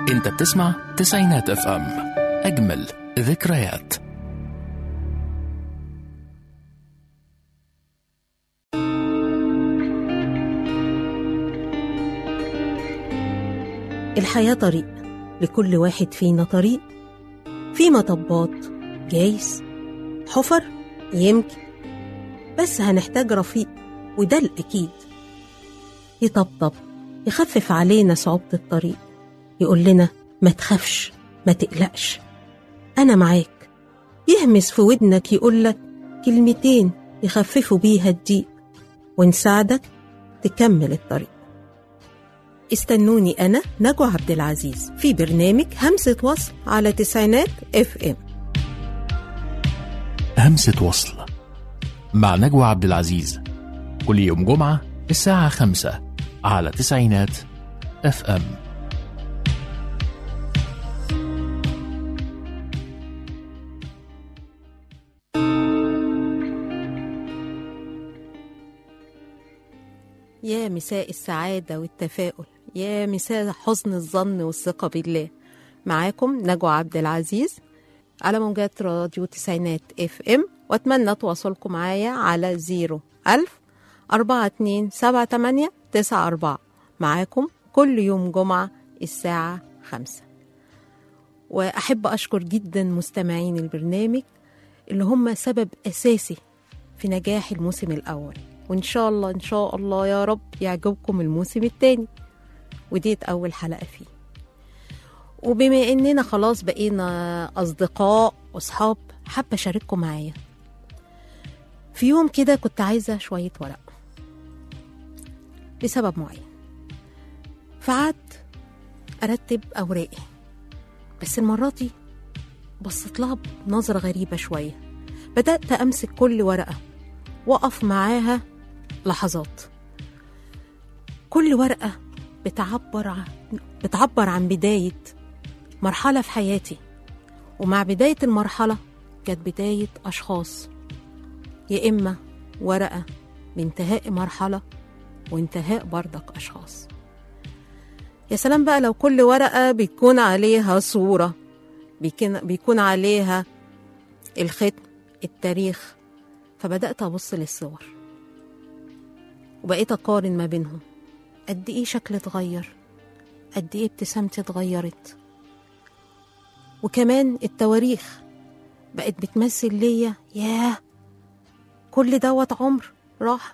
انت بتسمع تسعينات اف ام اجمل ذكريات الحياة طريق لكل واحد فينا طريق في مطبات جايز حفر يمكن بس هنحتاج رفيق وده الأكيد يطبطب يخفف علينا صعوبة الطريق يقول لنا ما تخافش ما تقلقش أنا معاك يهمس في ودنك يقولك كلمتين يخففوا بيها الضيق ونساعدك تكمل الطريق استنوني أنا نجوى عبد العزيز في برنامج همسة وصل على تسعينات اف ام همسة وصل مع نجوى عبد العزيز كل يوم جمعة الساعة خمسة على تسعينات اف ام يا مساء السعادة والتفاؤل يا مساء حسن الظن والثقة بالله معاكم نجوى عبد العزيز على موجات راديو تسعينات اف ام واتمنى تواصلكم معايا على زيرو ألف أربعة اتنين سبعة تمانية تسعة أربعة معاكم كل يوم جمعة الساعة خمسة وأحب أشكر جدا مستمعين البرنامج اللي هم سبب أساسي في نجاح الموسم الأول وإن شاء الله إن شاء الله يا رب يعجبكم الموسم التاني وديت أول حلقة فيه وبما إننا خلاص بقينا أصدقاء وأصحاب حابة أشارككم معايا في يوم كده كنت عايزة شوية ورق لسبب معين فقعدت أرتب أوراقي بس المرة دي بصيت لها بنظرة غريبة شوية بدأت أمسك كل ورقة وأقف معاها لحظات كل ورقة بتعبر عن بتعبر عن بداية مرحلة في حياتي ومع بداية المرحلة كانت بداية أشخاص يا إما ورقة بانتهاء مرحلة وانتهاء بردك أشخاص يا سلام بقى لو كل ورقة بيكون عليها صورة بيكون, بيكون عليها الختم التاريخ فبدأت أبص للصور وبقيت أقارن ما بينهم قد إيه شكلي اتغير قد إيه ابتسامتي اتغيرت وكمان التواريخ بقت بتمثل ليا ياه كل دوت عمر راح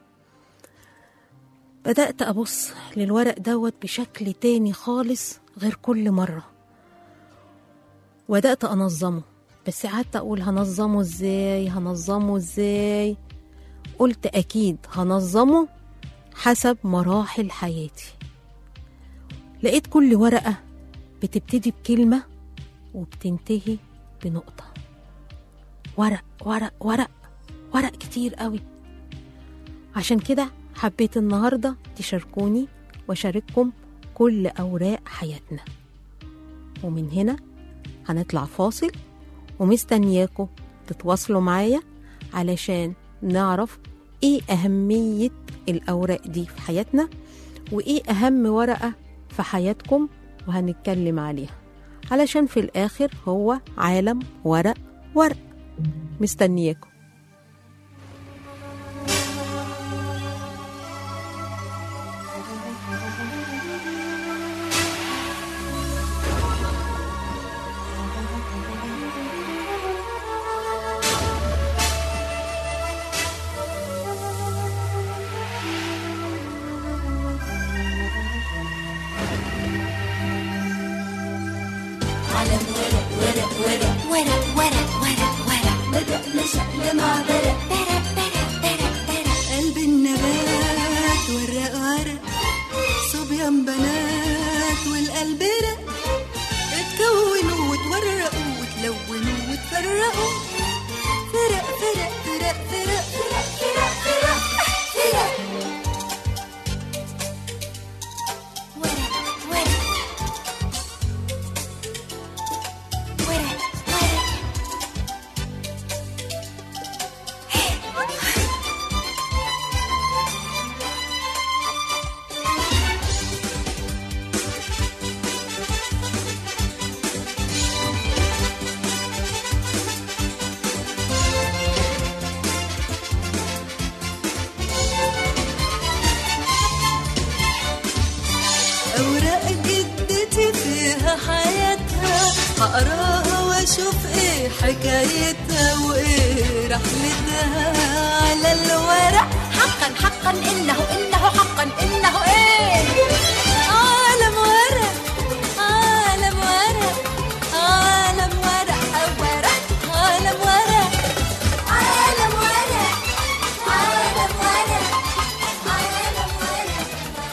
بدأت أبص للورق دوت بشكل تاني خالص غير كل مرة وبدأت أنظمه بس قعدت أقول هنظمه إزاي هنظمه إزاي قلت أكيد هنظمه حسب مراحل حياتي لقيت كل ورقة بتبتدي بكلمة وبتنتهي بنقطة ورق ورق ورق ورق كتير قوي عشان كده حبيت النهاردة تشاركوني وشارككم كل أوراق حياتنا ومن هنا هنطلع فاصل ومستنياكم تتواصلوا معايا علشان نعرف ايه أهمية الأوراق دي في حياتنا وايه أهم ورقة في حياتكم وهنتكلم عليها علشان في الآخر هو عالم ورق ورق مستنياكم ورق ورق ورق ورق بدأنا شقل مع برق برق برق برق برق قلب النبات ورق ورق صبيان بنات والقلب رق اتكونوا وتورقوا وتلونوا وتفرقوا فرق فرق فرق فرق فرق فرق فرق فرق ورق ورق ورق ورق حكايتها وايه رحلتها على الورق حقا حقا إنه إنه حقا إنه إيه عالم ورق عالم ورق عالم ورق ورق عالم ورق عالم ورق عالم ورق عالم ورق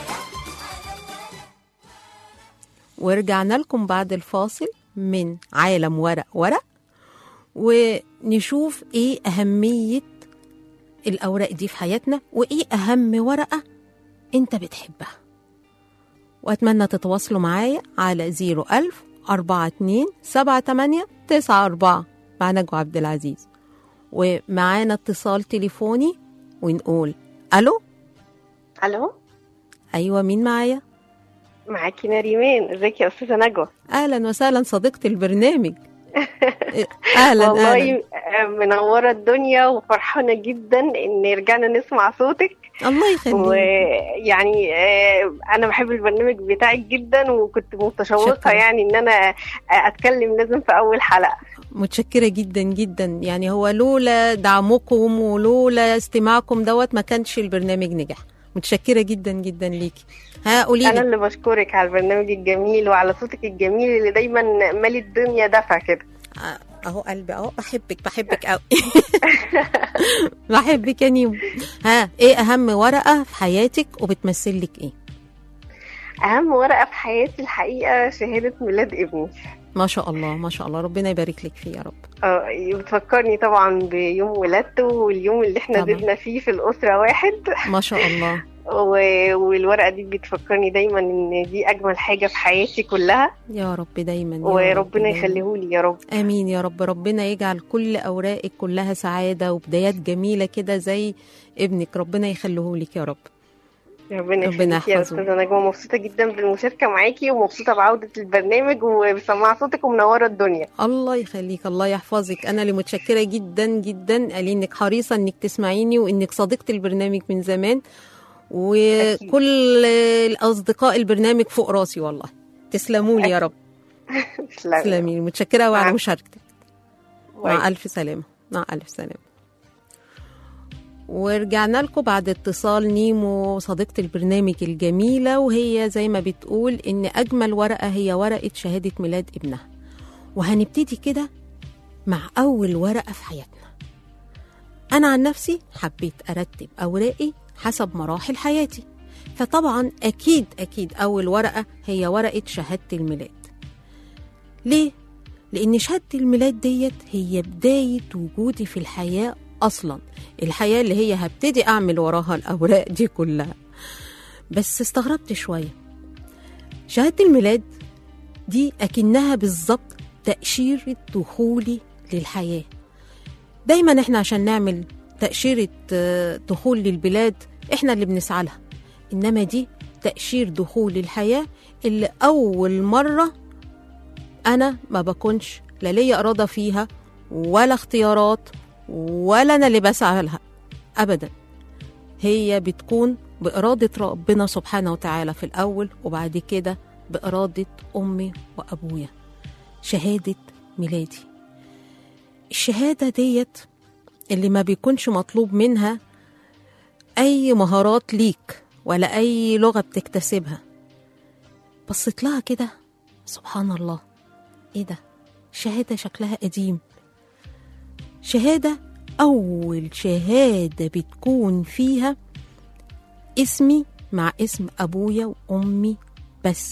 ورجعنا لكم بعد الفاصل من عالم ورق ورق ونشوف ايه أهمية الأوراق دي في حياتنا وايه أهم ورقة انت بتحبها وأتمنى تتواصلوا معايا على 01000 42 78 94 مع نجوى عبد العزيز ومعانا اتصال تليفوني ونقول ألو الو أيوة مين معايا معاكي نريمان ازيك يا استاذه نجوى اهلا وسهلا صديقه البرنامج اهلا والله اهلا آه، منوره الدنيا وفرحانه جدا ان رجعنا نسمع صوتك الله يخليك ويعني آه، انا بحب البرنامج بتاعك جدا وكنت متشوقه شكراً. يعني ان انا اتكلم لازم في اول حلقه متشكره جدا جدا يعني هو لولا دعمكم ولولا استماعكم دوت ما كانش البرنامج نجح متشكره جدا جدا ليكي ها قولي انا لي اللي بشكرك على البرنامج الجميل وعلى صوتك الجميل اللي دايما مالي الدنيا دفع كده اهو قلبي اهو بحبك بحبك قوي بحبك يا نيمو ها ايه اهم ورقه في حياتك وبتمثل لك ايه اهم ورقه في حياتي الحقيقه شهاده ميلاد ابني ما شاء الله ما شاء الله ربنا يبارك لك فيه يا رب اه بتفكرني طبعا بيوم ولادته واليوم اللي احنا طبعا. زدنا فيه في الأسرة واحد ما شاء الله و- والورقة دي بتفكرني دايما ان دي أجمل حاجة في حياتي كلها يا رب دايما يا رب وربنا دايماً. يخليهولي يا رب امين يا رب ربنا يجعل كل اوراقك كلها سعاده وبدايات جميله كده زي ابنك ربنا يخليهولك يا رب ربنا ربنا يخليكي يا يحفظه. أستاذة نجوى مبسوطة جدا بالمشاركة معاكي ومبسوطة بعودة البرنامج وبسماع صوتك ومنورة الدنيا الله يخليك الله يحفظك انا اللي متشكره جدا جدا قال انك حريصه انك تسمعيني وانك صديقه البرنامج من زمان وكل الاصدقاء البرنامج فوق راسي والله تسلموا لي يا رب تسلمي تسلمي متشكره وعلى مع- مشاركتك باي. مع ألف سلامة مع ألف سلامة ورجعنا لكم بعد اتصال نيمو صديقة البرنامج الجميلة وهي زي ما بتقول إن أجمل ورقة هي ورقة شهادة ميلاد ابنها وهنبتدي كده مع أول ورقة في حياتنا أنا عن نفسي حبيت أرتب أوراقي حسب مراحل حياتي فطبعا أكيد أكيد أول ورقة هي ورقة شهادة الميلاد ليه؟ لأن شهادة الميلاد ديت هي بداية وجودي في الحياة أصلا الحياة اللي هي هبتدي أعمل وراها الأوراق دي كلها بس استغربت شوية شهادة الميلاد دي أكنها بالظبط تأشيرة دخولي للحياة دايما احنا عشان نعمل تأشيرة آه، دخول للبلاد احنا اللي بنسعى لها إنما دي تأشير دخول الحياة اللي أول مرة انا ما بكونش لا ليا اراده فيها ولا اختيارات ولا انا اللي بسعى لها ابدا هي بتكون باراده ربنا سبحانه وتعالى في الاول وبعد كده باراده امي وابويا شهاده ميلادي الشهاده ديت اللي ما بيكونش مطلوب منها اي مهارات ليك ولا اي لغه بتكتسبها بصيت لها كده سبحان الله ايه ده شهاده شكلها قديم شهاده اول شهاده بتكون فيها اسمي مع اسم ابويا وامي بس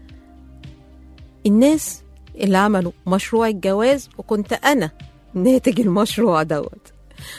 الناس اللي عملوا مشروع الجواز وكنت انا ناتج المشروع دوت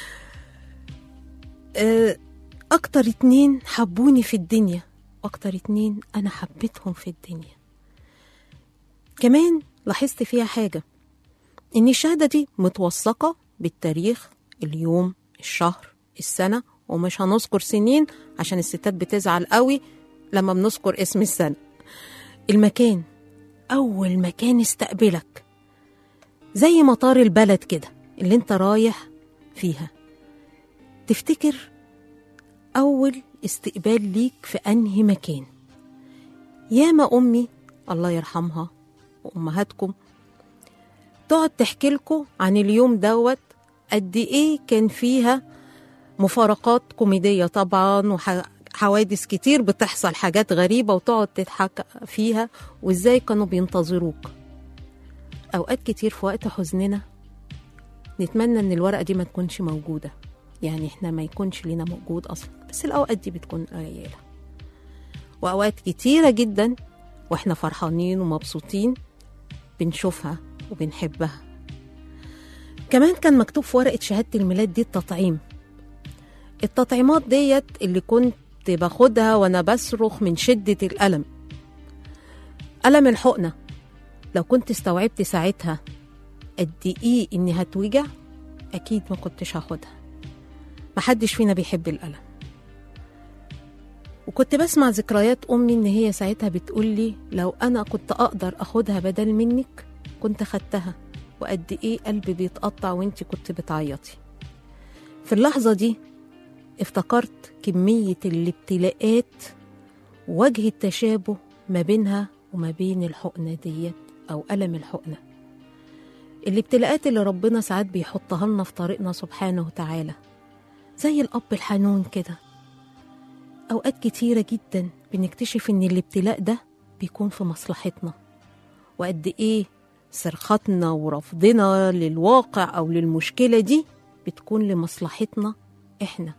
آه، اكتر اتنين حبوني في الدنيا واكتر اتنين انا حبيتهم في الدنيا كمان لاحظت فيها حاجة إن الشهادة دي متوثقة بالتاريخ اليوم الشهر السنة ومش هنذكر سنين عشان الستات بتزعل قوي لما بنذكر اسم السنة المكان أول مكان استقبلك زي مطار البلد كده اللي انت رايح فيها تفتكر أول استقبال ليك في أنهي مكان ياما أمي الله يرحمها وأمهاتكم وتقعد تحكي لكم عن اليوم دوت قد ايه كان فيها مفارقات كوميدية طبعا وحوادث كتير بتحصل حاجات غريبة وتقعد تضحك فيها وازاي كانوا بينتظروك أوقات كتير في وقت حزننا نتمنى ان الورقة دي ما تكونش موجودة يعني احنا ما يكونش لينا موجود أصلا بس الأوقات دي بتكون قليلة وأوقات كتيرة جدا واحنا فرحانين ومبسوطين بنشوفها وبنحبها كمان كان مكتوب في ورقة شهادة الميلاد دي التطعيم التطعيمات ديت اللي كنت باخدها وانا بصرخ من شدة الألم ألم الحقنة لو كنت استوعبت ساعتها قد ايه اني هتوجع اكيد ما كنتش هاخدها محدش فينا بيحب الألم وكنت بسمع ذكريات أمي إن هي ساعتها بتقول لي لو أنا كنت أقدر أخدها بدل منك كنت خدتها وقد إيه قلبي بيتقطع وإنتي كنت بتعيطي في اللحظة دي افتكرت كمية الابتلاءات ووجه التشابه ما بينها وما بين الحقنة ديت أو ألم الحقنة الابتلاءات اللي ربنا ساعات بيحطها لنا في طريقنا سبحانه وتعالى زي الأب الحنون كده أوقات كتيرة جدا بنكتشف إن الابتلاء ده بيكون في مصلحتنا وقد إيه صرختنا ورفضنا للواقع أو للمشكلة دي بتكون لمصلحتنا إحنا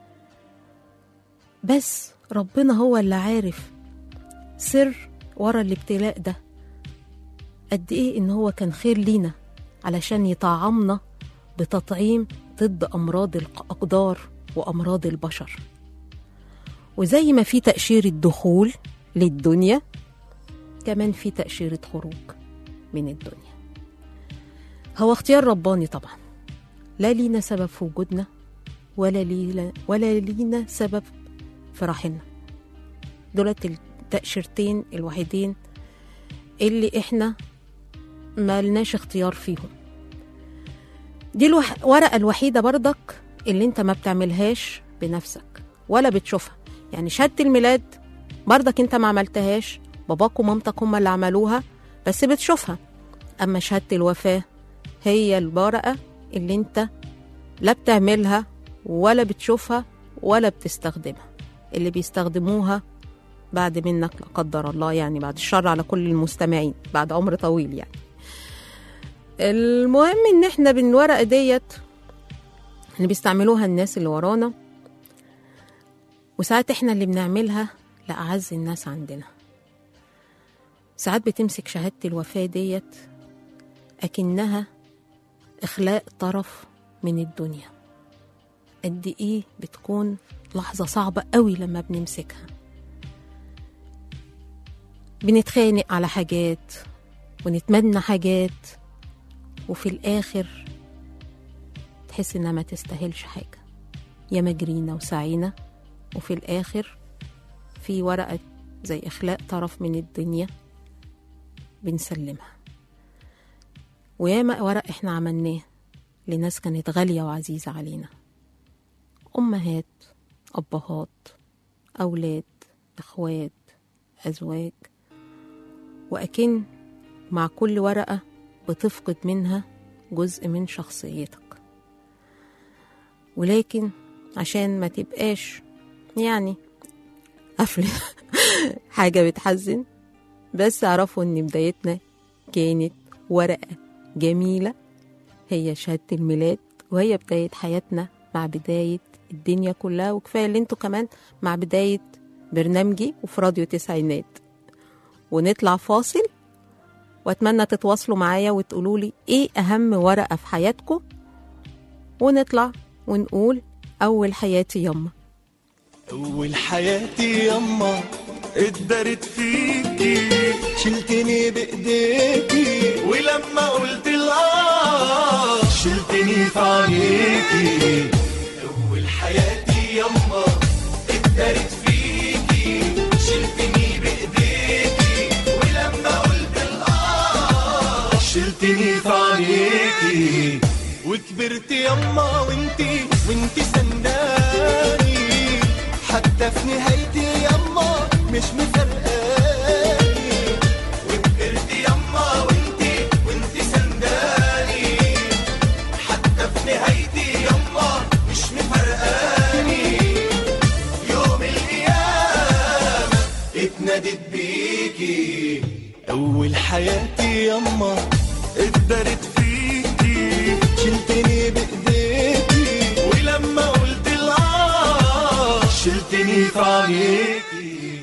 بس ربنا هو اللي عارف سر ورا الابتلاء ده قد إيه إن هو كان خير لينا علشان يطعمنا بتطعيم ضد أمراض الأقدار وأمراض البشر وزي ما في تأشيرة دخول للدنيا كمان في تأشيرة خروج من الدنيا هو اختيار رباني طبعا لا لينا سبب في وجودنا ولا لينا ولا لينا سبب في راحلنا دولت التأشيرتين الوحيدين اللي احنا ما لناش اختيار فيهم دي الورقة الوحيدة برضك اللي انت ما بتعملهاش بنفسك ولا بتشوفها يعني شهادة الميلاد برضك انت ما عملتهاش باباك ومامتك هم اللي عملوها بس بتشوفها اما شهادة الوفاة هي الورقة اللي انت لا بتعملها ولا بتشوفها ولا بتستخدمها اللي بيستخدموها بعد منك لا قدر الله يعني بعد الشر على كل المستمعين بعد عمر طويل يعني المهم ان احنا بالورقة ديت اللي بيستعملوها الناس اللي ورانا وساعات احنا اللي بنعملها لأعز الناس عندنا ساعات بتمسك شهادة الوفاة ديت أكنها إخلاء طرف من الدنيا قد إيه بتكون لحظة صعبة قوي لما بنمسكها بنتخانق على حاجات ونتمنى حاجات وفي الآخر تحس إنها ما تستاهلش حاجة يا مجرينا وسعينا وفي الآخر في ورقة زي إخلاء طرف من الدنيا بنسلمها وياما ورق إحنا عملناه لناس كانت غالية وعزيزة علينا أمهات أبهات أولاد إخوات أزواج وأكن مع كل ورقة بتفقد منها جزء من شخصيتك ولكن عشان ما تبقاش يعني قفل حاجة بتحزن بس اعرفوا ان بدايتنا كانت ورقة جميلة هي شهادة الميلاد وهي بداية حياتنا مع بداية الدنيا كلها وكفاية اللي انتوا كمان مع بداية برنامجي وفي راديو تسعينات ونطلع فاصل واتمنى تتواصلوا معايا وتقولوا لي ايه اهم ورقة في حياتكم ونطلع ونقول اول حياتي يما أول حياتي يما اتدارت فيكي شلتني بإيديكي ولما قلت الآه شلتني في عينيكي أول حياتي يما اتدارت فيكي شلتني بإيديكي ولما قلت الآه شلتني في عينيكي وكبرت يما وانتي وانتي سنداني حتى في نهايتي يما مش مفرقاني وكبرت يما وانتي وانتي سنداني اتنادت بيكي اول حياتي يما اتدارت فيكي شلتني بايديكي ولما قلت الاه شلتني في عينيكي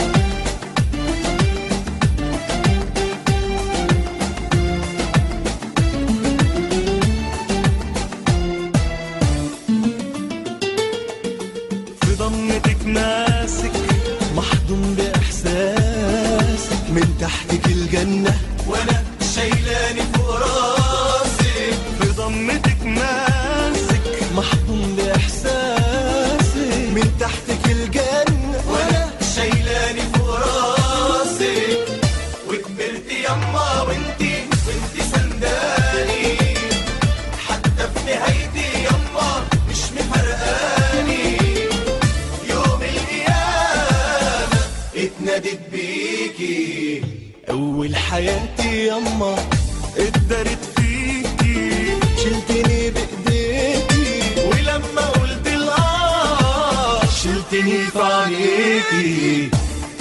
في ضمتك ماسك محضون بإحساسك من تحتك الجنة وأنا شايلاني فوق راسك في ضمتك ماسك محضون بإحساسك من تحتك الجنة وأنا شايلاني فوق راسك وكبرت يما وانتي وانتي سنداني حتى في نهايتي يما مش مفرقاني يوم القيامة اتنادت بيكي أول حياتي يما اتدارت فيكي شلتني بإيديكي ولما قلت الآه شلتني في عينيكي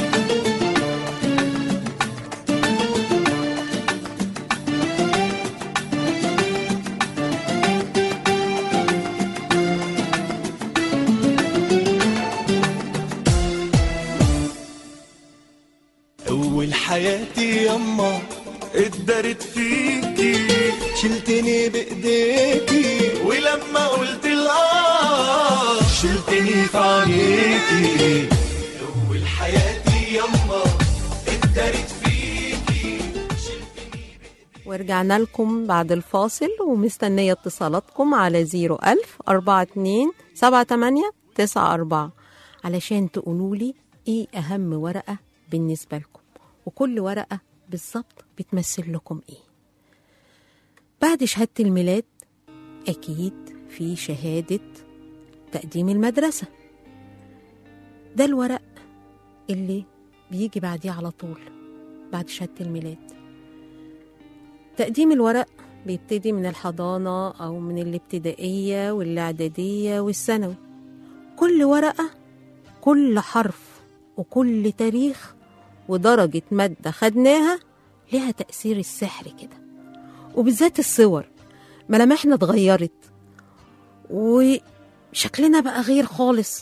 أول حياتي يما اتدارت فيكي شلتني بإيديكي ولما قلت الآه شلتني في عينيكي أول حياتي يما اتدارت فيكي شلتني ورجعنا لكم بعد الفاصل ومستنية اتصالاتكم على 01000 42 78 94 علشان تقولوا لي ايه أهم ورقة بالنسبة لكم وكل ورقة بالظبط بتمثل لكم ايه بعد شهادة الميلاد أكيد في شهادة تقديم المدرسة ده الورق اللي بيجي بعديه على طول بعد شهادة الميلاد تقديم الورق بيبتدي من الحضانة أو من الابتدائية والإعدادية والثانوي كل ورقة كل حرف وكل تاريخ ودرجة مادة خدناها لها تأثير السحر كده وبالذات الصور ملامحنا اتغيرت وشكلنا بقى غير خالص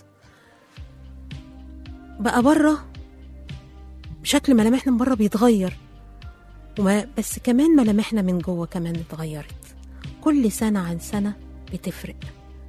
بقى بره شكل ملامحنا من بره بيتغير وما بس كمان ملامحنا من جوه كمان اتغيرت كل سنة عن سنة بتفرق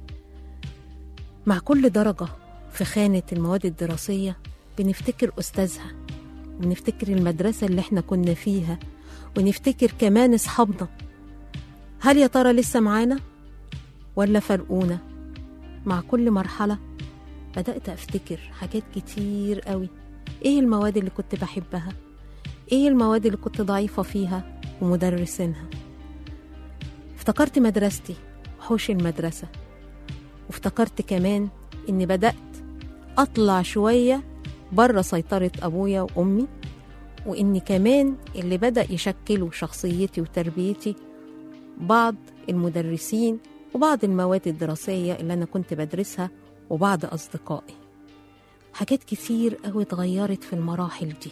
مع كل درجة في خانة المواد الدراسية بنفتكر أستاذها ونفتكر المدرسة اللي احنا كنا فيها ونفتكر كمان أصحابنا هل يا ترى لسه معانا ولا فرقونا مع كل مرحلة بدأت أفتكر حاجات كتير قوي إيه المواد اللي كنت بحبها إيه المواد اللي كنت ضعيفة فيها ومدرسينها افتكرت مدرستي وحوش المدرسة وافتكرت كمان إني بدأت أطلع شوية بره سيطرة أبويا وأمي وإني كمان اللي بدأ يشكلوا شخصيتي وتربيتي بعض المدرسين وبعض المواد الدراسية اللي أنا كنت بدرسها وبعض أصدقائي حاجات كتير قوي اتغيرت في المراحل دي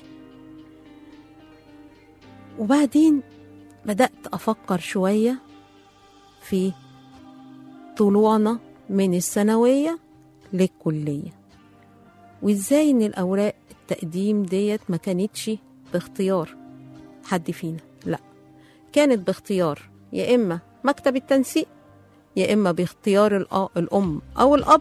وبعدين بدأت أفكر شوية في طلوعنا من الثانوية للكلية وإزاي إن الأوراق التقديم ديت ما كانتش باختيار حد فينا لا كانت باختيار يا إما مكتب التنسيق يا إما باختيار الأ- الأم أو الأب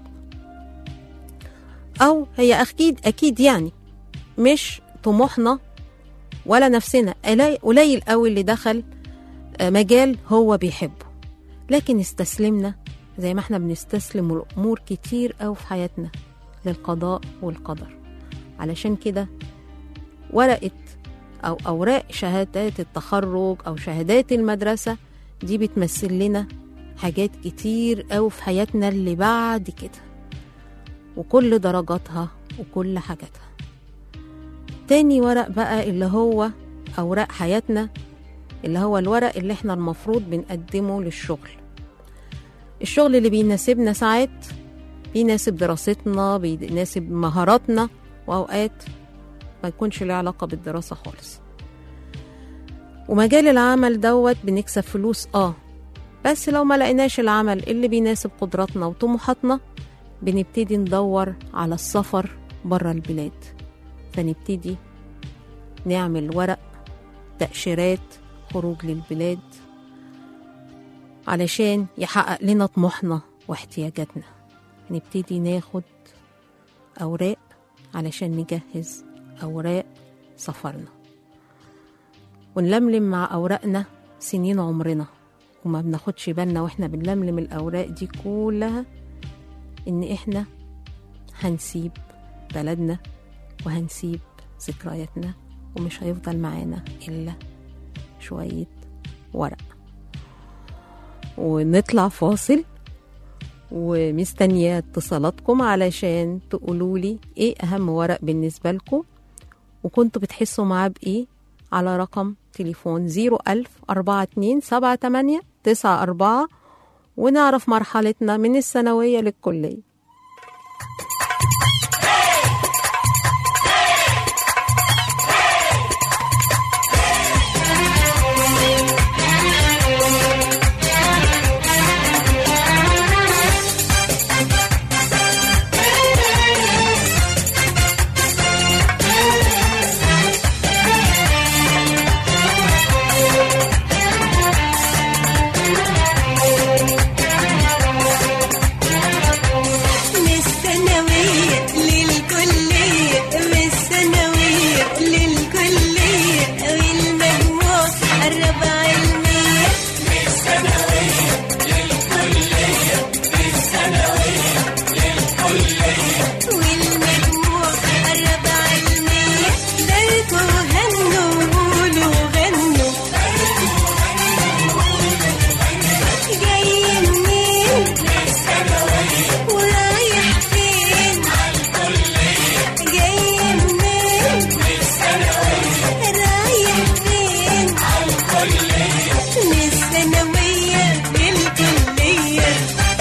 أو هي أكيد أكيد يعني مش طموحنا ولا نفسنا قلي- قليل قوي اللي دخل آه، مجال هو بيحبه لكن استسلمنا زي ما احنا بنستسلم الأمور كتير قوي في حياتنا للقضاء والقدر علشان كده ورقة أو أوراق شهادات التخرج أو شهادات المدرسة دي بتمثل لنا حاجات كتير قوي في حياتنا اللي بعد كده وكل درجاتها وكل حاجاتها تاني ورق بقى اللي هو أوراق حياتنا اللي هو الورق اللي احنا المفروض بنقدمه للشغل الشغل اللي بيناسبنا ساعات بيناسب دراستنا بيناسب مهاراتنا وأوقات ما يكونش له علاقة بالدراسة خالص ومجال العمل دوت بنكسب فلوس اه بس لو ما لقيناش العمل اللي بيناسب قدراتنا وطموحاتنا بنبتدي ندور على السفر بره البلاد فنبتدي نعمل ورق تأشيرات خروج للبلاد علشان يحقق لنا طموحنا واحتياجاتنا نبتدي ناخد أوراق علشان نجهز أوراق سفرنا ونلملم مع أوراقنا سنين عمرنا وما بناخدش بالنا واحنا بنلملم الأوراق دي كلها إن إحنا هنسيب بلدنا وهنسيب ذكرياتنا ومش هيفضل معانا إلا شوية ورق ونطلع فاصل ومستنية اتصالاتكم علشان تقولولي ايه أهم ورق بالنسبة لكم وكنتوا بتحسوا معاه بإيه على رقم تليفون 01000 42 78 94 ونعرف مرحلتنا من الثانوية للكلية من الثانوية للكلية من الثانوية للكلية والمجموع قرب علمية والمجموع قرب علمية داركوا هنوا وقولوا غنوا جاي منين ورايح فين جاي منين رايح فين من الثانوية للكلية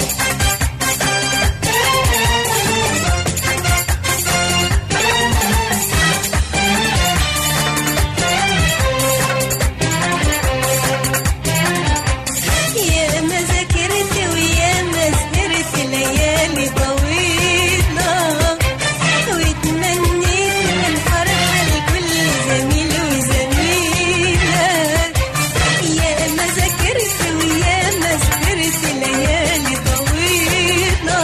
يا ما ذاكرت ويا ما سهرت ليالي طويلة واتمنيت الفرحة لكل زميل وزميلة يا ما ذاكرت ويا ما سهرت ليالي طويلة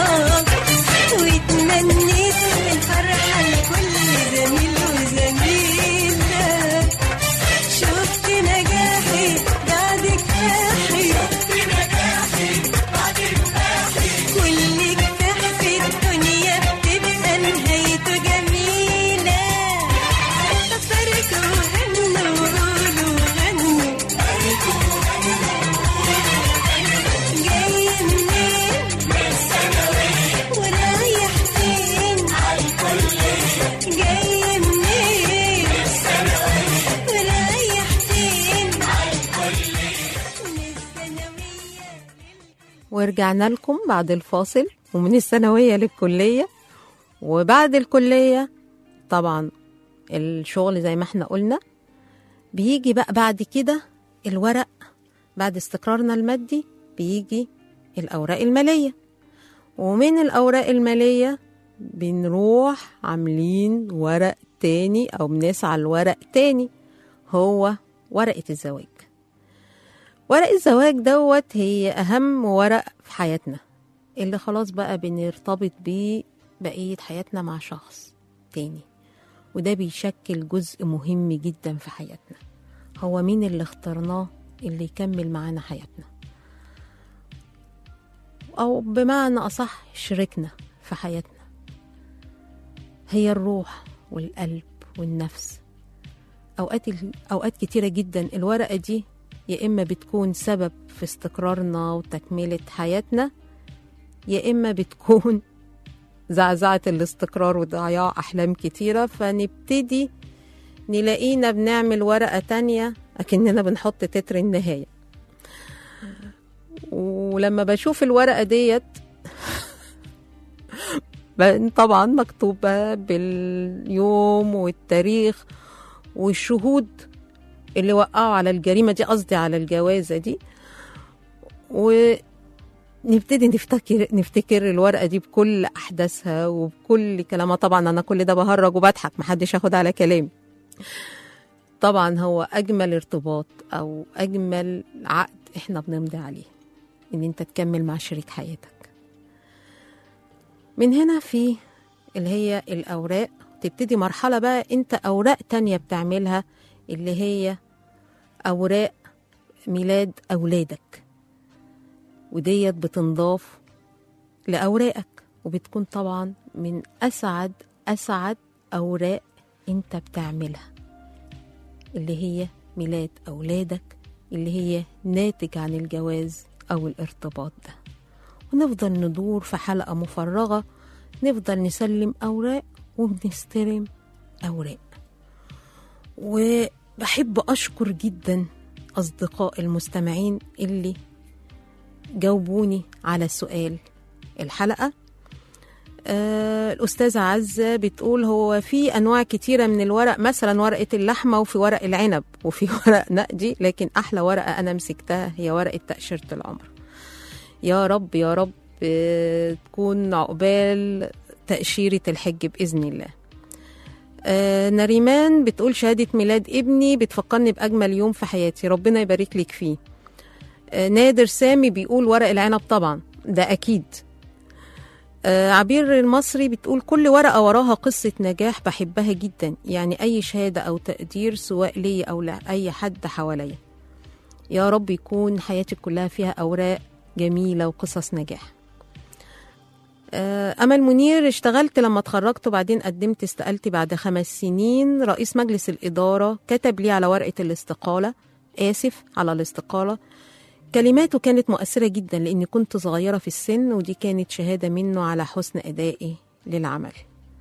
واتمنيت الفرحة لكل زميل وزميلة شفت نجاحي بعد كفاحي كل كفاح في الدنيا بتبقى نهايته جميلة فاركوا غنوا وقولوا غنوا جاي منين ورايح فين جاي منين ورايح فين من الثانوية ورجعنا لكم بعد الفاصل ومن الثانوية للكلية وبعد الكلية طبعا الشغل زي ما احنا قلنا بيجي بقى بعد كده الورق بعد استقرارنا المادي بيجي الأوراق المالية ومن الأوراق المالية بنروح عاملين ورق تاني أو بنسعى لورق تاني هو ورقة الزواج ورق الزواج دوت هي أهم ورق في حياتنا اللي خلاص بقى بنرتبط بيه بقية حياتنا مع شخص تاني وده بيشكل جزء مهم جدا في حياتنا هو مين اللي اخترناه اللي يكمل معانا حياتنا أو بمعنى أصح شريكنا في حياتنا هي الروح والقلب والنفس أوقات أوقات كتيرة جدا الورقة دي يا إما بتكون سبب في استقرارنا وتكملة حياتنا يا إما بتكون زعزعة الاستقرار وضياع أحلام كتيرة فنبتدي نلاقينا بنعمل ورقة تانية أكننا بنحط تتر النهاية ولما بشوف الورقة ديت ب- طبعا مكتوبة باليوم والتاريخ والشهود اللي وقعوا على الجريمة دي قصدي على الجوازة دي ونبتدي نفتكر نفتكر الورقة دي بكل أحداثها وبكل كلامها طبعا أنا كل ده بهرج وبضحك محدش ياخد على كلامي طبعا هو أجمل ارتباط أو أجمل عقد إحنا بنمضي عليه إن أنت تكمل مع شريك حياتك من هنا في اللي هي الأوراق تبتدي مرحلة بقى أنت أوراق تانية بتعملها اللي هي أوراق ميلاد أولادك وديت بتنضاف لأوراقك وبتكون طبعا من أسعد أسعد أوراق أنت بتعملها اللي هي ميلاد أولادك اللي هي ناتج عن الجواز أو الارتباط ده ونفضل ندور في حلقة مفرغة نفضل نسلم أوراق وبنستلم أوراق وبحب أشكر جدا أصدقاء المستمعين اللي جاوبوني على سؤال الحلقة آه الأستاذة عزة بتقول هو في أنواع كتيرة من الورق مثلا ورقة اللحمة وفي ورق العنب وفي ورق نقدي لكن أحلى ورقة أنا مسكتها هي ورقة تأشيرة العمر يا رب يا رب آه، تكون عقبال تأشيرة الحج بإذن الله آه نريمان بتقول شهادة ميلاد ابني بتفكرني بأجمل يوم في حياتي ربنا يبارك لك فيه آه نادر سامي بيقول ورق العنب طبعا ده أكيد آه عبير المصري بتقول كل ورقة وراها قصة نجاح بحبها جدا يعني أي شهادة أو تقدير سواء لي أو لأي حد حواليا يا رب يكون حياتك كلها فيها أوراق جميلة وقصص نجاح آه، أمل منير اشتغلت لما اتخرجت وبعدين قدمت استقالتي بعد خمس سنين رئيس مجلس الإدارة كتب لي على ورقة الاستقالة آسف على الاستقالة كلماته كانت مؤثرة جدا لأني كنت صغيرة في السن ودي كانت شهادة منه على حسن أدائي للعمل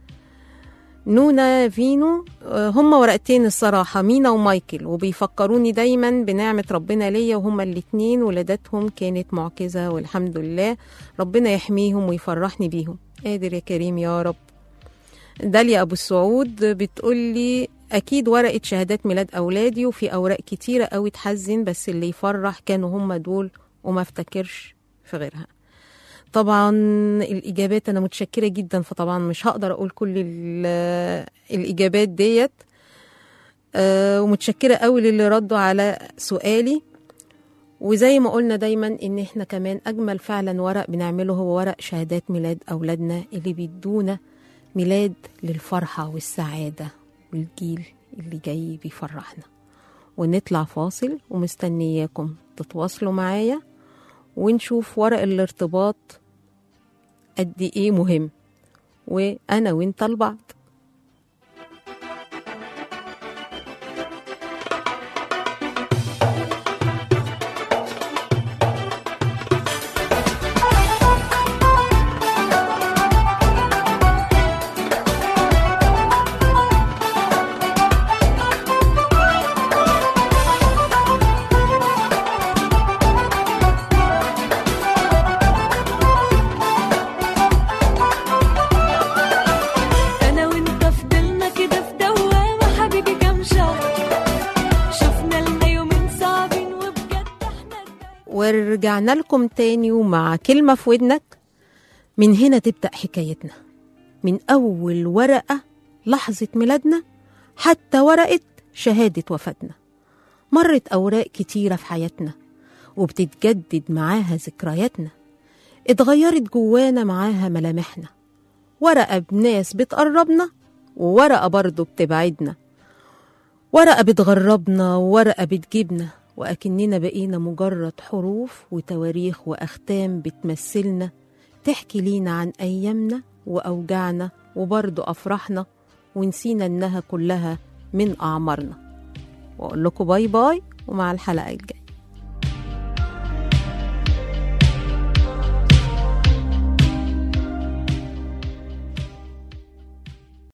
نونا فينو آه، هما ورقتين الصراحة مينا ومايكل وبيفكروني دايما بنعمة ربنا ليا وهما الاتنين ولادتهم كانت معجزة والحمد لله ربنا يحميهم ويفرحني بيهم قادر يا كريم يا رب داليا أبو السعود بتقولي أكيد ورقة شهادات ميلاد أولادي وفي أوراق كتيرة أوي تحزن بس اللي يفرح كانوا هما دول وما افتكرش في غيرها طبعا الإجابات أنا متشكرة جدا فطبعا مش هقدر أقول كل ال- الإجابات ديت آه، ومتشكرة قوي للي ردوا على سؤالي وزي ما قلنا دايما ان احنا كمان اجمل فعلا ورق بنعمله هو ورق شهادات ميلاد اولادنا اللي بيدونا ميلاد للفرحة والسعادة والجيل اللي جاي بيفرحنا ونطلع فاصل ومستنياكم تتواصلوا معايا ونشوف ورق الارتباط قد ايه مهم وانا وانت لبعض انا وانت فضلنا كده في دوامه حبيبي كام شهر شفنا لنا يومين صعبين وبجد احنا ورجعنا لكم تاني ومع كلمة في ودنك من هنا تبدأ حكايتنا من أول ورقة لحظة ميلادنا حتى ورقة شهادة وفاتنا مرت أوراق كتيرة في حياتنا وبتتجدد معاها ذكرياتنا اتغيرت جوانا معاها ملامحنا ورقة بناس بتقربنا وورقة برضه بتبعدنا ورقة بتغربنا وورقة بتجيبنا وأكننا بقينا مجرد حروف وتواريخ وأختام بتمثلنا تحكي لينا عن أيامنا وأوجاعنا وبرضه أفراحنا ونسينا إنها كلها من أعمارنا وأقول لكم باي باي ومع الحلقة الجاية